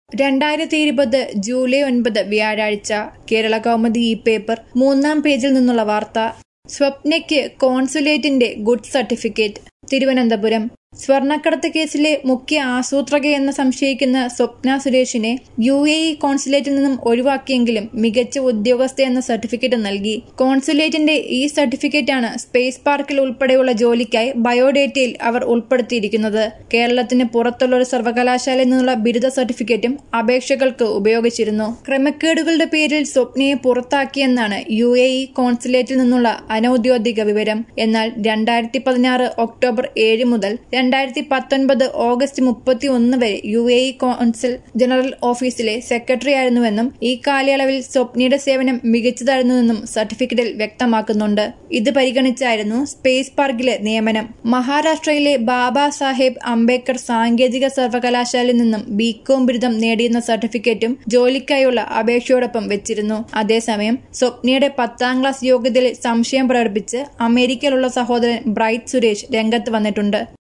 രണ്ടായിരത്തി ഇരുപത് ജൂലൈ ഒൻപത് വ്യാഴാഴ്ച കേരള കൗമുദി ഈ പേപ്പർ മൂന്നാം പേജിൽ നിന്നുള്ള വാർത്ത സ്വപ്നയ്ക്ക് കോൺസുലേറ്റിന്റെ ഗുഡ് സർട്ടിഫിക്കറ്റ് തിരുവനന്തപുരം സ്വർണ്ണക്കടത്ത് കേസിലെ മുഖ്യ ആസൂത്രകയെന്ന് സംശയിക്കുന്ന സ്വപ്ന സുരേഷിനെ യു എ ഇ കോൺസുലേറ്റിൽ നിന്നും ഒഴിവാക്കിയെങ്കിലും മികച്ച ഉദ്യോഗസ്ഥ എന്ന സർട്ടിഫിക്കറ്റ് നൽകി കോൺസുലേറ്റിന്റെ ഈ സർട്ടിഫിക്കറ്റാണ് സ്പേസ് പാർക്കിൽ ഉൾപ്പെടെയുള്ള ജോലിക്കായി ബയോഡേറ്റയിൽ അവർ ഉൾപ്പെടുത്തിയിരിക്കുന്നത് കേരളത്തിന് പുറത്തുള്ള ഒരു സർവകലാശാലയിൽ നിന്നുള്ള ബിരുദ സർട്ടിഫിക്കറ്റും അപേക്ഷകൾക്ക് ഉപയോഗിച്ചിരുന്നു ക്രമക്കേടുകളുടെ പേരിൽ സ്വപ്നയെ പുറത്താക്കിയെന്നാണ് യു എ ഇ കോൺസുലേറ്റിൽ നിന്നുള്ള അനൌദ്യോഗിക വിവരം എന്നാൽ രണ്ടായിരത്തി പതിനാറ് ഒക്ടോബർ ഏഴ് മുതൽ രണ്ടായിരത്തി പത്തൊൻപത് ഓഗസ്റ്റ് മുപ്പത്തി ഒന്ന് വരെ U A E consul general ഓഫീസിലെ സെക്രട്ടറി ആയിരുന്നുവെന്നും ഈ കാലയളവിൽ സ്വപ്നയുടെ സേവനം മികച്ചതായിരുന്നുവെന്നും സർട്ടിഫിക്കറ്റിൽ വ്യക്തമാക്കുന്നുണ്ട് ഇത് പരിഗണിച്ചായിരുന്നു സ്പേസ് പാർക്കിലെ നിയമനം മഹാരാഷ്ട്രയിലെ ബാബാ സാഹേബ് അംബേദ്കർ സാങ്കേതിക സർവകലാശാലയിൽ നിന്നും ബികോം ബിരുദം നേടിയെന്ന സർട്ടിഫിക്കറ്റും ജോലിക്കായുള്ള അപേക്ഷയോടൊപ്പം വെച്ചിരുന്നു അതേസമയം സ്വപ്നയുടെ പത്താം ക്ലാസ് യോഗ്യതയിൽ സംശയം പ്രകടിപ്പിച്ച് അമേരിക്കയിലുള്ള സഹോദരൻ ബ്രൈറ്റ് സുരേഷ് രംഗത്ത് വന്നിട്ടുണ്ട്